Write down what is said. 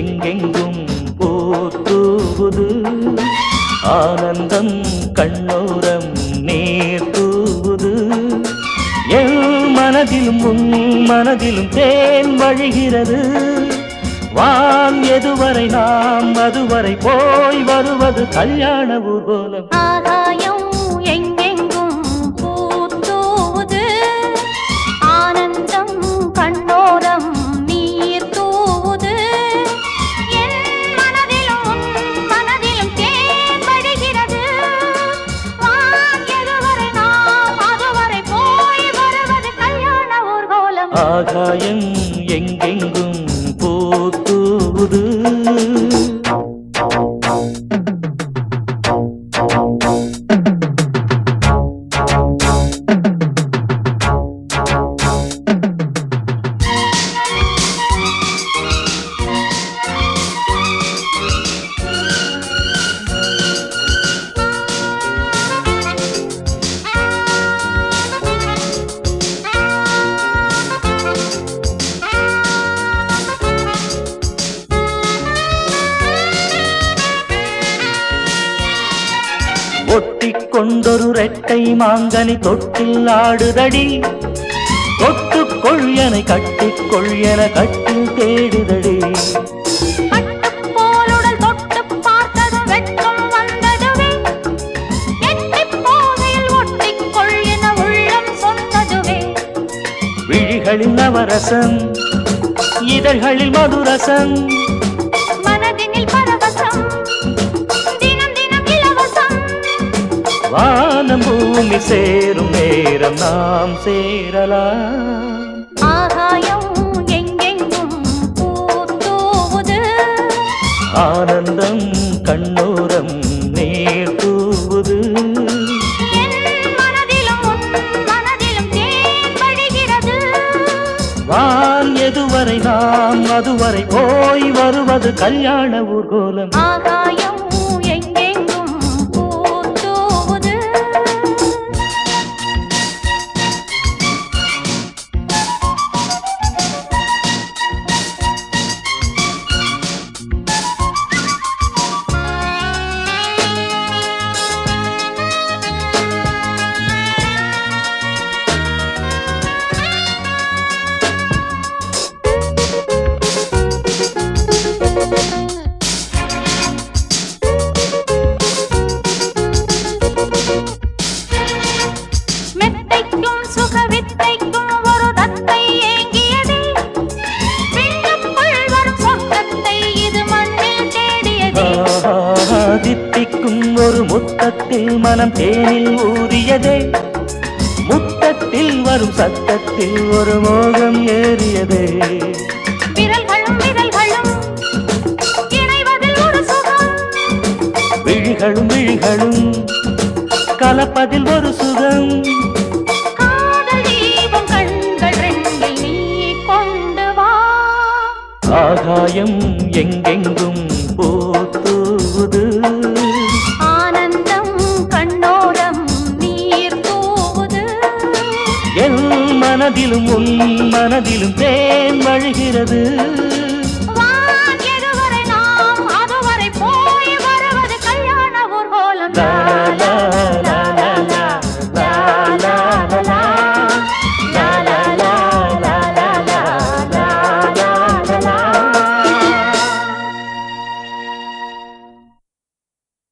எங்கெங்கும் பூத்தூவுது ஆனந்தம் கண்ணோரம் நீர் தூவுது என் மனதிலும் உன் மனதிலும் தேன் வழிகிறது வான் எதுவரை நாம் அதுவரை போய் வருவது கல்யாண ஊர்வலம் ஆகாயம் எங்கெங்கும் பூத்தூவுது ஆனந்தம் கண்ணோரம் நீர் தூவுது என் மனதிலும் உன் மனதிலும் தேன் வழிகிறது வான் எதுவரை நாம் அதுவரை போய் வருவது கல்யாண ஊர்கோலம் ஆகாயம் எங்கெங்கும் பூத்தூவுது ஒட்டிக் கொண்டொரு ரெட்டை மாங்கனி தொட்டில் ஆடுதடி தொட்டுக் கொள்யனை கட்டிக் கொள்யன கட்டில் தேடுதடி பட்டுப் போலுடல் தொட்டுப் பார்த்ததும் வெட்கம் வந்ததுவே. எட்டிப் போகையில் ஒட்டிக்கொள் என உள்ளம் சொன்னதுவே. விழிகளில் நவரசம் இதழ்களில் மதுரசம் மனதினில் பரவசம், தினம் தினம் இலவசம். வானம் பூமி சேரும் நேரம் நாம் சேரலாம் ஆகாயம் எங்கெங்கும் பூத்தூவுது. ஆனந்தம் கண்ணோரம் நீர் தூவுது என் மனதிலும் உன் மனதிலும் தேன் வழிகிறது. வான் எதுவரை நாம் அதுவரை போய் வருவது கல்யாண ஊர்கோலம் ஆகாயம் எங்கெங்கும் பூத்தூவுது. மெத்தைக்கும் சுகவித்தைக்கும் ஒரு தத்தை ஏங்கியதே விண்ணுக்குள் வரும் சொர்க்கத்தை இது மண்ணில் தேடியதே ஆஹா, தித்திக்கும் ஒரு முத்தத்தில் மனம் தேனில் ஊறியதே முத்தத்தில் வரும் சத்தத்தில் ஒரு மோகம் ஏறியதே விரல்களும் விரல்களும் இணைவதில் ஒரு சுகம் விழிகளும் விழிகளும் கலப்பதில் ஒரு சுகம் காதல் தீபம் கண்கள் ரெண்டில் நீ கொண்டு வா ஆகாயம் எங்கெங்கும் பூத்தூவுது ஆனந்தம் கண்ணோரம் நீர் தூவுது என் மனதிலும் உன் மனதிலும் தேன் வழிகிறது